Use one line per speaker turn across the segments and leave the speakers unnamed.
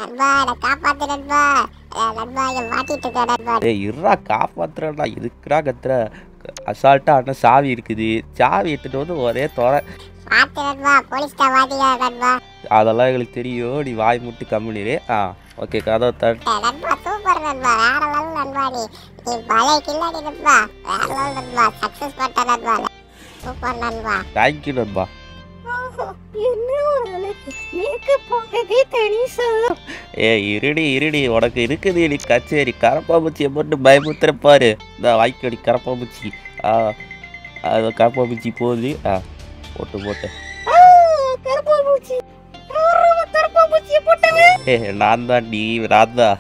நண்பா என்ன காப்பாத்து நண்பா அஹ் நண்பா இங்க மாட்டிட்டு இருக்கேன் நண்பா
ஏய் இருடா காப்பாத்துறடா இதுக்குடா கத்துற அசால்ட்டா அண்ணன் சாவி இருக்குது சாவி எடுத்துட்டு வந்து ஒரே துறை
மாத்து நண்பா போலீஸ்டா மாட்டிக்க நண்பா
அதெல்லாம் எங்களுக்கு தெரியும் நீ வாய் முட்டு கம்முனிரு ஆ ஓகே கதவை தட்
ஏய், நண்பா சூப்பர் நண்பா வேற லெவல் நண்பா நீ நீ பழைய கில்லாடி நண்பா வேற லெவல் நண்பா சக்சஸ் பண்ண நண்பா சூப்பர் நண்பா
தேங்க்யூ நண்பா
என்ன ஒரு அழகு மேக்கப் போட்டதே தனி சார்
ஏ இருடி இருடி உனக்கு இருக்குது நீ கச்சேரி கரப்பாம்பூச்சியை போட்டு பயமுத்துற பாரு இந்த வாய்க்கடி கரப்பாம்பூச்சி ஆ அது கரப்பாம்பூச்சி போகுது ஆ போட்டு போட்டு
கருப்பாம்பூச்சி கருப்பாம்பூச்சியை போட்டவன்
ஏ நான் தான் டி நான் தான்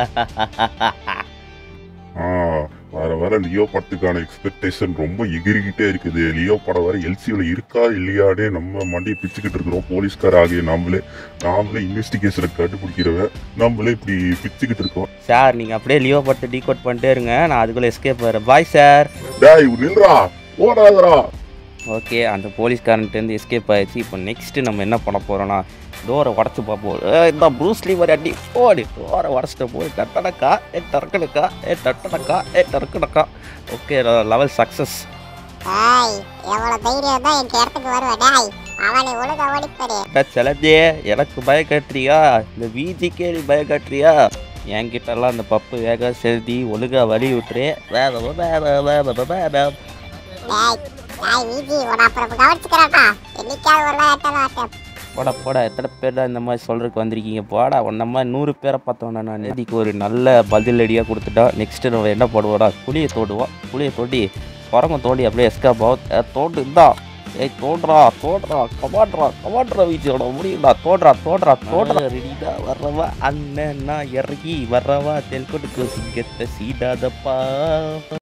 ஆ வர வர லியோ படத்துக்கான எக்ஸ்பெக்டேஷன் ரொம்ப எகிரிக்கிட்டே இருக்குது லியோ படம் வர எல்சியில் இருக்கா இல்லையானே நம்ம மண்டையை பிச்சுக்கிட்டு இருக்கிறோம் போலீஸ்கார ஆகிய நாமளே நாமளே இன்வெஸ்டிகேஷனை கண்டுபிடிக்கிறவன் நம்மளே இப்படி பிச்சுக்கிட்டு இருக்கோம்
சார் நீங்கள் அப்படியே லியோ பட்டு டீகோட் பண்ணிட்டே இருங்க நான் அதுக்குள்ளே எஸ்கேப் வரேன் பாய் சார்
டேய் நில்றா ஓடாதடா
ஓகே அந்த போலீஸ்காரன்ட்டேருந்து எஸ்கேப் ஆயிடுச்சு இப்போ நெக்ஸ்ட்டு நம்ம என்ன பண்ண போகிறோன்னா டோரை உடச்சி பார்ப்போம் ஏ இந்த ப்ரூஸ்லி மாதிரி அடி ஓடி டோரை உடச்சிட்டு போய் டட்டனக்கா ஏ டர்க்கனக்கா ஏ டட்டனக்கா ஏ டர்க்கனக்கா ஓகே லெவல் சக்ஸஸ்
ஏய் எவ்வளவு தைரியம் தான் என் இடத்துக்கு வருவ டேய் அவனை ஒழுங்கா ஓடிப்பாரு
சிலதே எனக்கு பய காட்டுறியா இந்த விஜிக்கே நீ பய காட்டுறியா என்கிட்டலாம் அந்த பப்பு வேக செலுத்தி ஒழுங்கா வழி விட்டுரு வேற வேற வேற வேற வேற
டேய் டேய் விஜி உன அப்புறம் கவனிச்சுக்கிறான்டா என்னைக்காவது ஒரு நாள் எட்டலாம் ஆட்டம்
போடா போடா எத்தனை பேர் தான் இந்த மாதிரி சொல்றதுக்கு வந்திருக்கீங்க போடா உன்ன மாதிரி நூறு பேரை பார்த்தோன்னா நான் இதுக்கு ஒரு நல்ல பதிலடியாக கொடுத்துட்டா நெக்ஸ்ட்டு நம்ம என்ன பண்ணுவோடா குழியை தோண்டுவோம் குழியை தோண்டி குரங்க தோண்டி அப்படியே எஸ்கேப் ஆகும் ஏ, தோண்டு இந்தா ஏய் தோன்றா தோன்றா கமாட்ரா கமாட்ரா வீச்சோட முடியும்டா தோன்றா தோன்றா தோன்றா ரெடிடா வர்றவா அண்ணன் நான் இறங்கி வர்றவா தெல்கொடுக்கு சிங்கத்தை சீடாதப்பா